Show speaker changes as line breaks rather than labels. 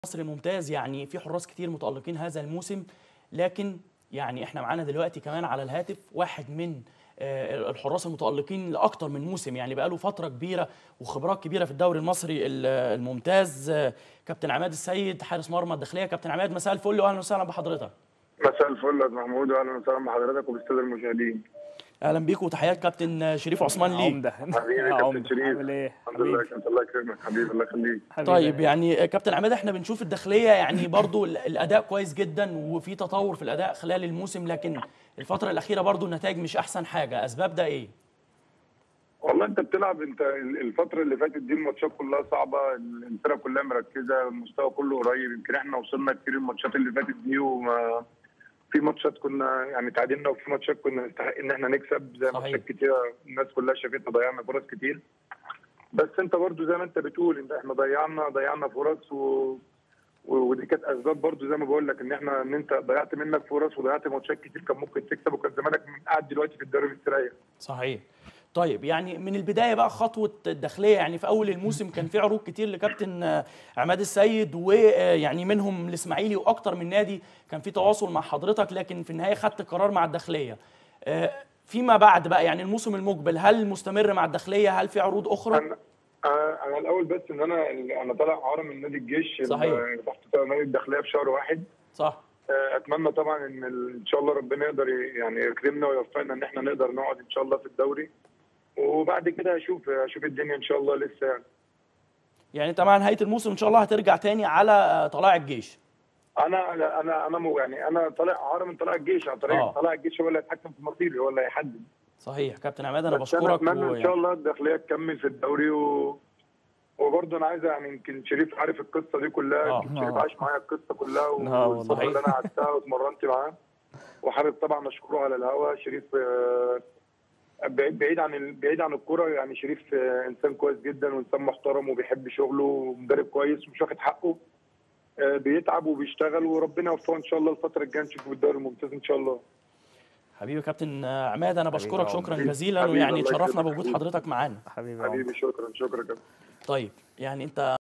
المصري الممتاز يعني في حراس كتير متألقين هذا الموسم لكن يعني احنا معانا دلوقتي كمان على الهاتف واحد من آه، الحراس المتألقين لأكتر من موسم يعني بقاله فترة كبيرة وخبرات كبيرة في الدوري المصري ال- الممتاز آه، كابتن عماد السيد حارس مرمى الداخلية كابتن عماد مساء الفل وأهلا وسهلا بحضرتك
مساء الفل يا محمود واهلا وسهلا بحضرتك وبالساده المشاهدين
أهلا بيكم وتحيات كابتن شريف عثمان ليك
عمدة
حبيبي يا
يا
كابتن
عمدة
شريف.
عامل ايه؟
الحمد لله
حبيبي
كابتن الله يكرمك حبيبي الله يخليك
حبيبي.
طيب يعني كابتن عماد احنا بنشوف الداخليه يعني برضو ال- الاداء كويس جدا وفي تطور في الاداء خلال الموسم لكن الفتره الاخيره برضو النتائج مش احسن حاجه اسباب ده ايه
والله انت بتلعب انت الفتره اللي فاتت دي الماتشات كلها صعبه الفرقه كلها مركزه المستوى كله قريب يمكن احنا وصلنا كتير الماتشات اللي فاتت دي وما في ماتشات كنا يعني تعادلنا وفي ماتشات كنا نستحق ان احنا نكسب زي
صحيح.
ماتشات كتيره الناس كلها شافتها ضيعنا فرص كتير بس انت برضو زي ما انت بتقول انت احنا ضيعنا ضيعنا فرص و... و- ودي كانت اسباب برضو زي ما بقول لك ان احنا ان انت ضيعت منك فرص وضيعت ماتشات كتير كان ممكن تكسب وكان زمانك قاعد دلوقتي في الدوري مستريح
صحيح طيب يعني من البدايه بقى خطوه الداخليه يعني في اول الموسم كان في عروض كتير لكابتن آه، عماد السيد ويعني منهم الاسماعيلي واكتر من نادي كان في تواصل مع حضرتك لكن في النهايه خدت قرار مع الداخليه آه، فيما بعد بقى يعني الموسم المقبل هل مستمر مع الداخليه هل في عروض اخرى
انا انا أنا الاول بس ان انا انا طالع عارم من نادي الجيش
صحيح.
ال- تحت نادي الداخليه في شهر واحد
صح
اتمنى طبعا ان ال- ان شاء الله ربنا يقدر ي- يعني يكرمنا ويوفقنا ان احنا نقدر نقعد ان شاء الله في الدوري وبعد كده هشوف هشوف الدنيا ان شاء الله لسه يعني
يعني انت مع نهايه الموسم ان شاء الله هترجع تاني على آه، طلائع الجيش
انا انا انا مو يعني انا طالع عارم من طلائع الجيش عن طريق
آه.
طلائع الجيش هو اللي هيتحكم في مصيري هو اللي هيحدد
صحيح كابتن عماد انا
بس انا
بشكرك
اتمنى ان
ويعني-
شاء الله الداخليه تكمل في الدوري و... وبرضه انا عايز يعني يمكن شريف عارف القصه دي كلها
آه.
يمكن شريف
آه.
عاش معايا القصه كلها
آه والله.
والفتره اللي انا قعدتها واتمرنت معاه وحابب طبعا اشكره على الهوا شريف آه، بعيد بعيد عن ال- بعيد عن الكوره يعني شريف آه، انسان كويس جدا وانسان محترم وبيحب شغله ومدرب كويس ومش واخد حقه آه، بيتعب وبيشتغل وربنا يوفقه ان شاء الله الفتره الجايه نشوفه في الدوري الممتاز ان شاء الله
حبيبي كابتن آه، عماد انا
حبيبي
بشكرك
يا
شكرا
عمر.
جزيلا
حبيبي،
ويعني
الله
اتشرفنا
يكرمك.
بوجود حضرتك معانا
حبيبي يا عمدة.
حبيبي شكرا شكرا كابتن
طيب يعني انت